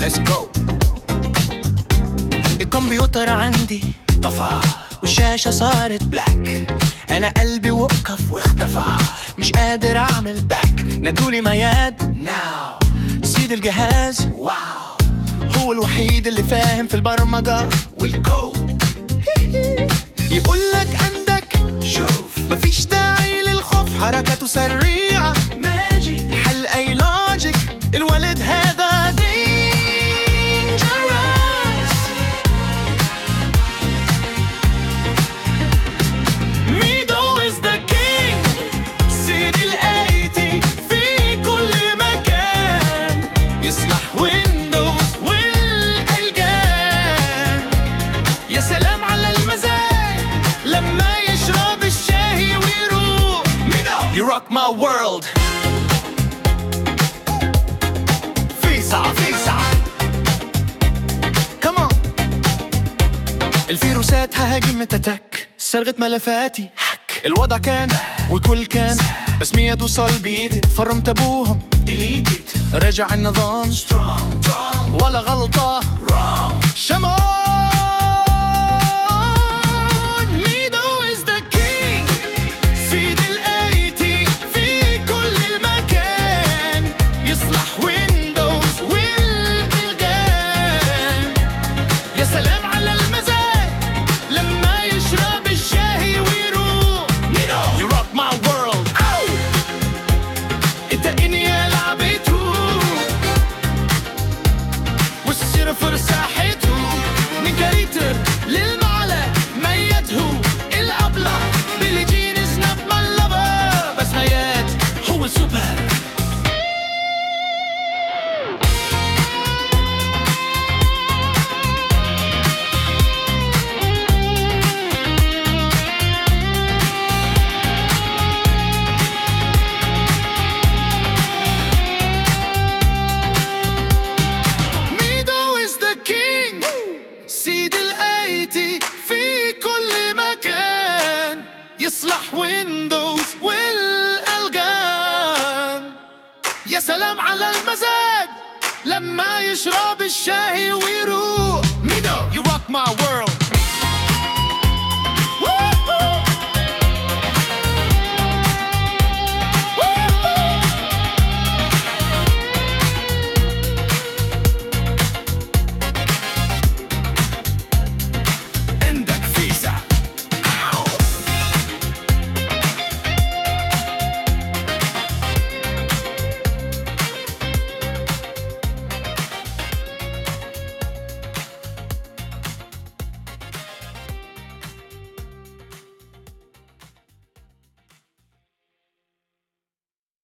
let's go الكمبيوتر عندي طفى والشاشة صارت بلاك أنا قلبي وقف واختفى مش قادر أعمل باك نادولي مياد ناو سيد الجهاز واو هو الوحيد اللي فاهم في البرمجة والكود يقول لك عندك شوف مفيش داعي للخوف حركته سريعة ماجيك حل أي لوجيك الولد هذا dangerous ميدو is the king سيد الايتي في كل مكان يصلح ويندوز والالجان يا سلام على المزاج لما يشرب الشاي ويروح ميدو You rock my world فيصع فيصع Come on الفيروسات هاجمت اتاك سرقت ملفاتي حك الوضع كان والكل كان بس مية توصل بيدي فرمت ابوهم ديليتد رجع النظام ولا غلطة شمال ميدو is the king سيد الايتي في كل مكان يصلح ويندوز والبلدان يا سلام على المزاج لما يشرب الشاي ويروح You rock my world انت اني لعبته والسيرفر ساحته من كاريتر للمعلى ميته الابله بيلي جين از نوت ماي لافر بس ميات هو سوبر ميدو is the king سيد الايتي في كل مكان يصلح ويندوز والالجان يا سلام على المزاج لما يشرب الشاي ويروح ميدو you rock my world